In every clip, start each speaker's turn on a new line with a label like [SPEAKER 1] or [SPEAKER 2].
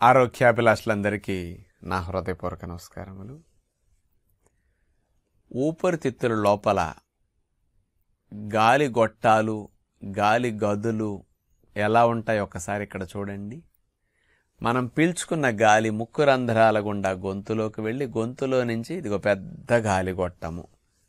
[SPEAKER 1] ఆరోగ్యాభిలాషులందరికీ నా హృదయపూర్వక నమస్కారములు ఊపిరితిత్తుల లోపల గాలి గొట్టాలు గాలి గదులు ఎలా ఉంటాయో ఒకసారి ఇక్కడ చూడండి మనం పీల్చుకున్న గాలి ముక్కు రంధ్రాల గుండా గొంతులోకి వెళ్ళి గొంతులో నుంచి ఇదిగో పెద్ద గాలి గొట్టము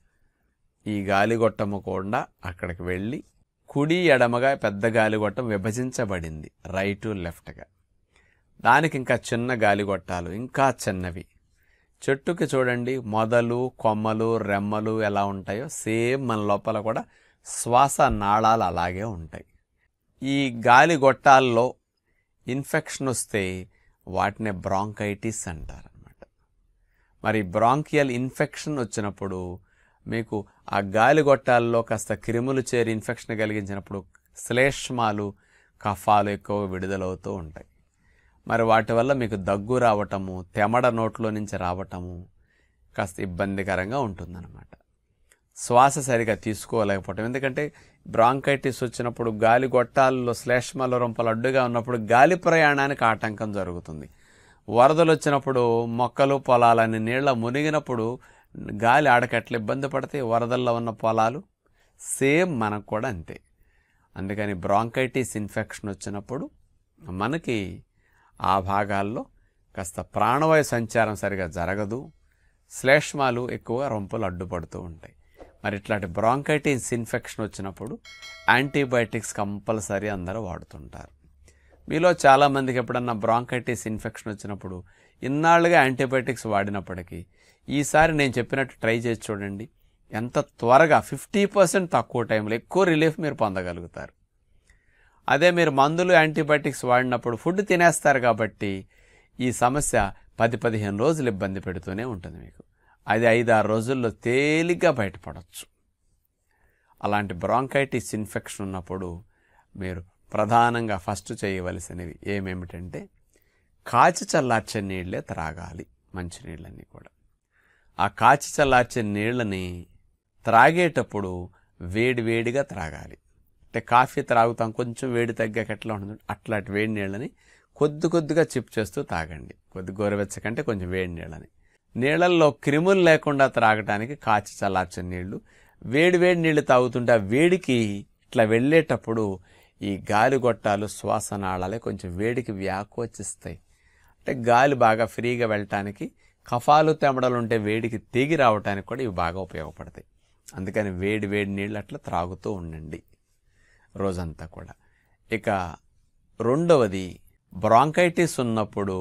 [SPEAKER 1] ఈ గాలి గొట్టము కూడా అక్కడికి వెళ్ళి కుడి ఎడమగా పెద్ద గాలి గొట్టం విభజించబడింది రైటు లెఫ్ట్గా దానికి ఇంకా చిన్న గాలిగొట్టాలు ఇంకా చిన్నవి చెట్టుకి చూడండి మొదలు కొమ్మలు రెమ్మలు ఎలా ఉంటాయో సేమ్ మన లోపల కూడా శ్వాస నాళాలు అలాగే ఉంటాయి ఈ గాలి గొట్టాల్లో ఇన్ఫెక్షన్ వస్తే వాటిని బ్రాంకైటిస్ అంటారనమాట మరి బ్రాంకియల్ ఇన్ఫెక్షన్ వచ్చినప్పుడు మీకు ఆ గాలి గొట్టాల్లో కాస్త క్రిములు చేరి ఇన్ఫెక్షన్ కలిగించినప్పుడు శ్లేష్మాలు కఫాలు ఎక్కువ విడుదలవుతూ ఉంటాయి మరి వాటి వల్ల మీకు దగ్గు రావటము తెమడ నోట్లో నుంచి రావటము కాస్త ఇబ్బందికరంగా ఉంటుందన్నమాట శ్వాస సరిగా తీసుకోలేకపోవటం ఎందుకంటే బ్రాంకైటిస్ వచ్చినప్పుడు గాలి గొట్టాల్లో శ్లేష్మాల రొంపలు అడ్డుగా ఉన్నప్పుడు గాలి ప్రయాణానికి ఆటంకం జరుగుతుంది వరదలు వచ్చినప్పుడు మొక్కలు పొలాలని నీళ్ళ మునిగినప్పుడు గాలి ఆడకట్ల ఇబ్బంది పడితే వరదల్లో ఉన్న పొలాలు సేమ్ మనకు కూడా అంతే అందుకని బ్రాంకైటిస్ ఇన్ఫెక్షన్ వచ్చినప్పుడు మనకి ఆ భాగాల్లో కాస్త ప్రాణవాయు సంచారం సరిగా జరగదు శ్లేష్మాలు ఎక్కువగా రొంపులు అడ్డుపడుతూ ఉంటాయి మరి ఇట్లాంటి బ్రాంకైటిస్ ఇన్ఫెక్షన్ వచ్చినప్పుడు యాంటీబయాటిక్స్ కంపల్సరీ అందరూ వాడుతుంటారు మీలో చాలామందికి ఎప్పుడన్నా బ్రాంకైటిస్ ఇన్ఫెక్షన్ వచ్చినప్పుడు ఇన్నాళ్ళుగా యాంటీబయాటిక్స్ వాడినప్పటికీ ఈసారి నేను చెప్పినట్టు ట్రై చేసి చూడండి ఎంత త్వరగా ఫిఫ్టీ పర్సెంట్ తక్కువ టైంలో ఎక్కువ రిలీఫ్ మీరు పొందగలుగుతారు అదే మీరు మందులు యాంటీబయాటిక్స్ వాడినప్పుడు ఫుడ్ తినేస్తారు కాబట్టి ఈ సమస్య పది పదిహేను రోజులు ఇబ్బంది పెడుతూనే ఉంటుంది మీకు అది ఐదు ఆరు రోజుల్లో తేలిగ్గా బయటపడవచ్చు అలాంటి బ్రాంకైటిస్ ఇన్ఫెక్షన్ ఉన్నప్పుడు మీరు ప్రధానంగా ఫస్ట్ చేయవలసినవి ఏమేమిటంటే కాచి చల్లార్చే నీళ్ళే త్రాగాలి మంచినీళ్ళన్నీ కూడా ఆ కాచి చల్లార్చే నీళ్ళని త్రాగేటప్పుడు వేడి వేడిగా త్రాగాలి అంటే కాఫీ త్రాగుతాం కొంచెం వేడి తగ్గాక ఎట్లా ఉంటుంది అట్లాంటి వేడి నీళ్ళని కొద్ది కొద్దిగా చిప్ చేస్తూ తాగండి కొద్ది గోరువెచ్చకంటే కొంచెం వేడి నీళ్ళని నీళ్ళల్లో క్రిములు లేకుండా త్రాగటానికి కాచి చల్లార్చిన నీళ్లు వేడి వేడి నీళ్లు తాగుతుంటే ఆ వేడికి ఇట్లా వెళ్ళేటప్పుడు ఈ గాలి గొట్టాలు శ్వాసనాళాలే కొంచెం వేడికి వ్యాకోచిస్తాయి అంటే గాలి బాగా ఫ్రీగా వెళ్ళటానికి కఫాలు తెమడలు ఉంటే వేడికి తెగి రావడానికి కూడా ఇవి బాగా ఉపయోగపడతాయి అందుకని వేడి వేడి నీళ్ళు అట్లా త్రాగుతూ ఉండండి రోజంతా కూడా ఇక రెండవది బ్రాంకైటిస్ ఉన్నప్పుడు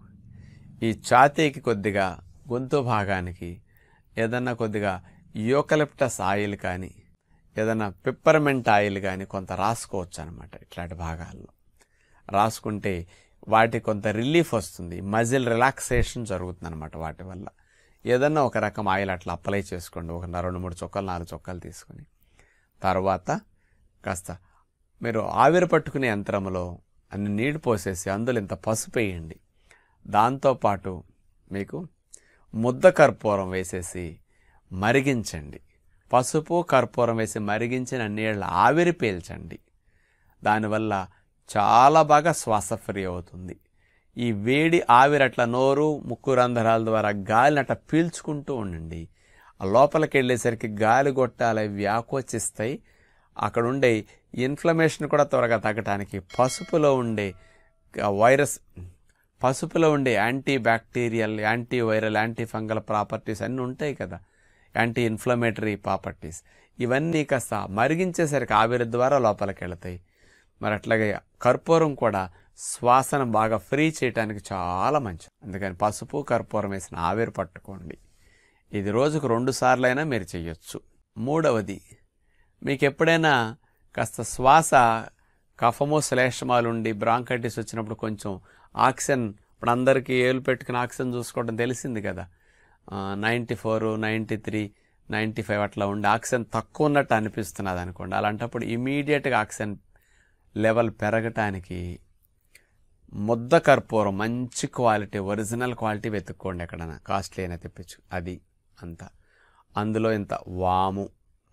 [SPEAKER 1] ఈ ఛాతీకి కొద్దిగా గొంతు భాగానికి ఏదన్నా కొద్దిగా యూకలిప్టస్ ఆయిల్ కానీ ఏదైనా పిప్పర్మెంట్ ఆయిల్ కానీ కొంత రాసుకోవచ్చు అనమాట ఇట్లాంటి భాగాల్లో రాసుకుంటే వాటి కొంత రిలీఫ్ వస్తుంది మజిల్ రిలాక్సేషన్ జరుగుతుంది అనమాట వాటి వల్ల ఏదన్నా ఒక రకం ఆయిల్ అట్లా అప్లై చేసుకోండి ఒక రెండు మూడు చొక్కలు నాలుగు చొక్కలు తీసుకొని తర్వాత కాస్త మీరు ఆవిరి పట్టుకునే యంత్రంలో అన్ని నీళ్లు పోసేసి అందులో ఇంత పసుపు వేయండి దాంతోపాటు మీకు ముద్ద కర్పూరం వేసేసి మరిగించండి పసుపు కర్పూరం వేసి మరిగించిన నీళ్ళ ఆవిరి పీల్చండి దానివల్ల చాలా బాగా శ్వాస ఫ్రీ అవుతుంది ఈ వేడి ఆవిరి అట్లా నోరు ముక్కు రంధ్రాల ద్వారా గాలిని అట్లా పీల్చుకుంటూ ఉండండి ఆ లోపలికి వెళ్ళేసరికి గాలి గొట్టాలి వ్యాకోచిస్తాయి అక్కడ ఉండే ఇన్ఫ్లమేషన్ కూడా త్వరగా తగ్గటానికి పసుపులో ఉండే వైరస్ పసుపులో ఉండే antibacterial antiviral antifungal properties అన్నీ ఉంటాయి కదా యాంటీ ఇన్ఫ్లమేటరీ ప్రాపర్టీస్ ఇవన్నీ కాస్త మరిగించేసరికి ఆవిరి ద్వారా లోపలికి వెళతాయి మరి అట్లాగే కర్పూరం కూడా శ్వాసను బాగా ఫ్రీ చేయడానికి చాలా మంచిది అందుకని పసుపు కర్పూరం వేసిన ఆవిరి పట్టుకోండి ఇది రోజుకు రెండు సార్లైనా మీరు చేయొచ్చు మూడవది మీకు ఎప్పుడైనా కాస్త శ్వాస కఫము శ్లేషమాలుండి బ్రాంకైటిస్ వచ్చినప్పుడు కొంచెం ఆక్సిజన్ ఇప్పుడు అందరికీ ఏలు పెట్టుకుని ఆక్సిజన్ చూసుకోవడం తెలిసింది కదా ninety four ninety three ninety five అట్లా ఉండి ఆక్సిజన్ తక్కువ ఉన్నట్టు అనిపిస్తున్నది అనుకోండి అలాంటప్పుడు ఇమీడియట్గా ఆక్సిజన్ లెవెల్ పెరగటానికి ముద్ద కర్పూరం మంచి క్వాలిటీ ఒరిజినల్ క్వాలిటీ వెతుక్కోండి ఎక్కడైనా కాస్ట్లీ అయినా తెప్పించు అది అంత అందులో ఇంత వాము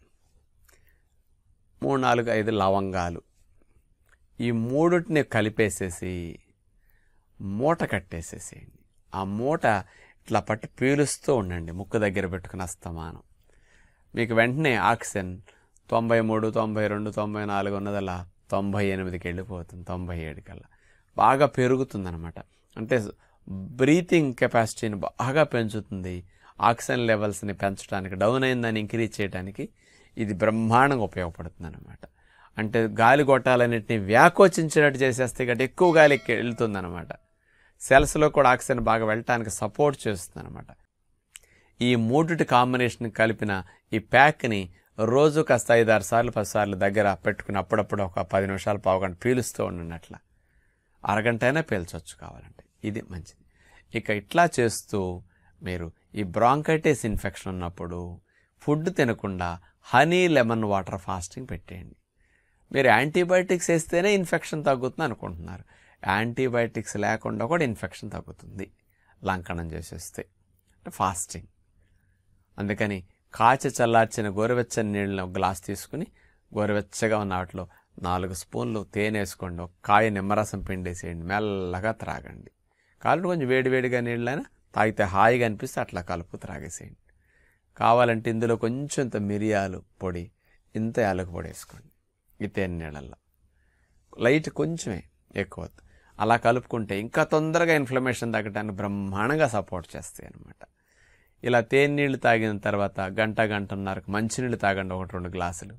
[SPEAKER 1] మూడు నాలుగు ఐదు లవంగాలు ఈ మూడుటిని కలిపేసేసి మూట కట్టేసేసేయండి ఆ మూట ఇట్లా పట్టి పీలుస్తూ ఉండండి ముక్కు దగ్గర పెట్టుకుని అస్తమానం మీకు వెంటనే ఆక్సిజన్ తొంభై మూడు తొంభై రెండు తొంభై నాలుగు ఉన్నదల్లా తొంభై ఎనిమిదికి వెళ్ళిపోతుంది తొంభై ఏడు కల్లా బాగా పెరుగుతుందన్నమాట అంటే బ్రీతింగ్ కెపాసిటీని బాగా పెంచుతుంది ఆక్సిజన్ లెవెల్స్ని పెంచడానికి డౌన్ అయిందని ఇంక్రీజ్ చేయడానికి ఇది బ్రహ్మాండంగా ఉపయోగపడుతుంది అనమాట అంటే గాలి గొట్టాలన్నింటినీ వ్యాకోచించినట్టు చేసేస్తే గట్టి ఎక్కువ గాలి వెళ్తుంది అనమాట సెల్స్లో కూడా ఆక్సిజన్ బాగా వెళ్ళటానికి సపోర్ట్ చేస్తుంది అనమాట ఈ మూడిటి కాంబినేషన్ కలిపిన ఈ ప్యాక్ని రోజు కాస్త ఐదారు సార్లు పది సార్లు దగ్గర పెట్టుకుని అప్పుడప్పుడు ఒక పది నిమిషాలు పావుగంట పీలుస్తూ ఉండండి అట్లా అరగంట అయినా పీల్చొచ్చు కావాలంటే ఇది మంచిది ఇక ఇట్లా చేస్తూ మీరు ఈ బ్రాంకైటిస్ ఇన్ఫెక్షన్ ఉన్నప్పుడు ఫుడ్ తినకుండా హనీ లెమన్ వాటర్ ఫాస్టింగ్ పెట్టేయండి మీరు యాంటీబయాటిక్స్ వేస్తేనే ఇన్ఫెక్షన్ తగ్గుతుంది అనుకుంటున్నారు యాంటీబయాటిక్స్ లేకుండా కూడా ఇన్ఫెక్షన్ తగ్గుతుంది లంకనం చేసేస్తే అంటే ఫాస్టింగ్ అందుకని కాచి చల్లార్చిన గోరువెచ్చని నీళ్ళని ఒక గ్లాస్ తీసుకుని గోరువెచ్చగా ఉన్న వాటిలో నాలుగు స్పూన్లు తేనె వేసుకోండి ఒక కాయ నిమ్మరసం పిండేసేయండి మెల్లగా త్రాగండి కాళ్ళు కొంచెం వేడివేడిగా నీళ్ళైనా తాగితే హాయిగా అనిపిస్తే అట్లా కలుపు త్రాగేసేయండి కావాలంటే ఇందులో కొంచెం ఇంత మిరియాలు పొడి ఇంత యాలకు పొడి వేసుకోండి ఈ తేనె నీళ్ళల్లో లైట్ కొంచెమే ఎక్కువ వద్దు. అలా కలుపుకుంటే ఇంకా తొందరగా ఇన్ఫ్లమేషన్ తగ్గడానికి బ్రహ్మాండంగా సపోర్ట్ చేస్తాయి అన్నమాట ఇలా తేనె నీళ్ళు తాగిన తర్వాత గంట గంటన్నరకు మంచినీళ్ళు తాగండి ఒకటి రెండు గ్లాసులు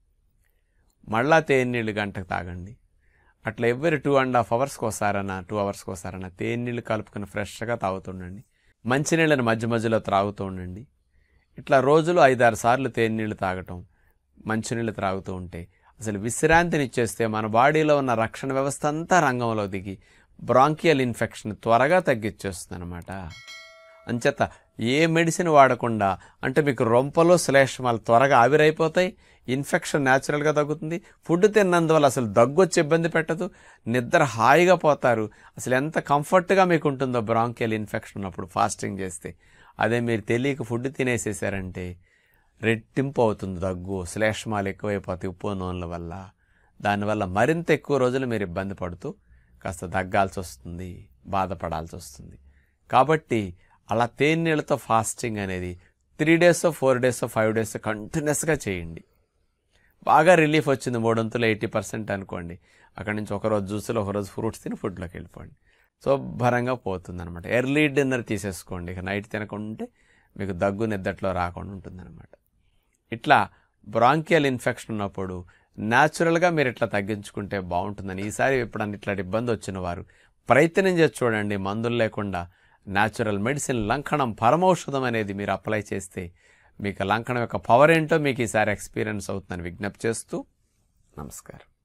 [SPEAKER 1] మళ్ళా తేనె నీళ్ళు గంటకు తాగండి అట్లా ఎవ్రీ టూ అండ్ హాఫ్ అవర్స్కి ఒకసారన్నా టూ అవర్స్కి ఒకసారన్నా తేనె నీళ్ళు కలుపుకొని ఫ్రెష్గా తాగుతుండండి మంచినీళ్ళని మధ్య మధ్యలో త్రాగుతూ ఉండండి ఇట్లా రోజులో ఐదారు సార్లు తేనె నీళ్ళు తాగటం మంచినీళ్ళు త్రాగుతూ ఉంటే అసలు విశ్రాంతిని ఇచ్చేస్తే మన బాడీలో ఉన్న రక్షణ వ్యవస్థ అంతా రంగంలో దిగి బ్రాంకియల్ ఇన్ఫెక్షన్ త్వరగా తగ్గిచ్చేస్తుంది అనమాట అంచేత ఏ మెడిసిన్ వాడకుండా అంటే మీకు రొంపలో శ్లేష్మాలు త్వరగా ఆవిరైపోతాయి ఇన్ఫెక్షన్ న్యాచురల్గా తగ్గుతుంది ఫుడ్ తిన్నందువల్ల అసలు దగ్గు వచ్చి ఇబ్బంది పెట్టదు నిద్ర హాయిగా పోతారు అసలు ఎంత కంఫర్ట్గా మీకు ఉంటుందో బ్రాంకియల్ ఇన్ఫెక్షన్ ఉన్నప్పుడు ఫాస్టింగ్ చేస్తే అదే మీరు తెలియక ఫుడ్ తినేసేసారంటే రెట్టింపు అవుతుంది దగ్గు శ్లేష్మాలు ఎక్కువైపోతాయి ఉప్పు నూనెల వల్ల దానివల్ల మరింత ఎక్కువ రోజులు మీరు ఇబ్బంది పడుతూ కాస్త దగ్గాల్సి వస్తుంది బాధపడాల్సి వస్తుంది కాబట్టి అలా తేనె నీళ్ళతో ఫాస్టింగ్ అనేది three days four days five days కంటిన్యూస్గా చేయండి బాగా రిలీఫ్ వచ్చింది మూడొంతులు ఎయిటీ పర్సెంట్ అనుకోండి అక్కడి నుంచి ఒకరోజు జ్యూస్లో ఒకరోజు ఫ్రూట్స్ తిని ఫుడ్లోకి వెళ్ళిపోండి శుభ్రంగా పోతుంది అనమాట ఎర్లీ డిన్నర్ తీసేసుకోండి ఇక నైట్ తినకుంటే మీకు దగ్గు నిద్దట్లో రాకుండా ఉంటుందన్నమాట ఇట్లా బ్రాంకియల్ ఇన్ఫెక్షన్ ఉన్నప్పుడు న్యాచురల్గా మీరు ఇట్లా తగ్గించుకుంటే బాగుంటుందని ఈసారి ఎప్పుడన్నా ఇట్లాంటి ఇబ్బంది వచ్చిన వారు ప్రయత్నం చేసి చూడండి మందులు లేకుండా న్యాచురల్ మెడిసిన్ లంకణం పరమౌషధం అనేది మీరు అప్లై చేస్తే మీకు లంకణం యొక్క పవర్ ఏంటో మీకు ఈసారి ఎక్స్పీరియన్స్ అవుతుందని విజ్ఞప్తి చేస్తూ నమస్కారం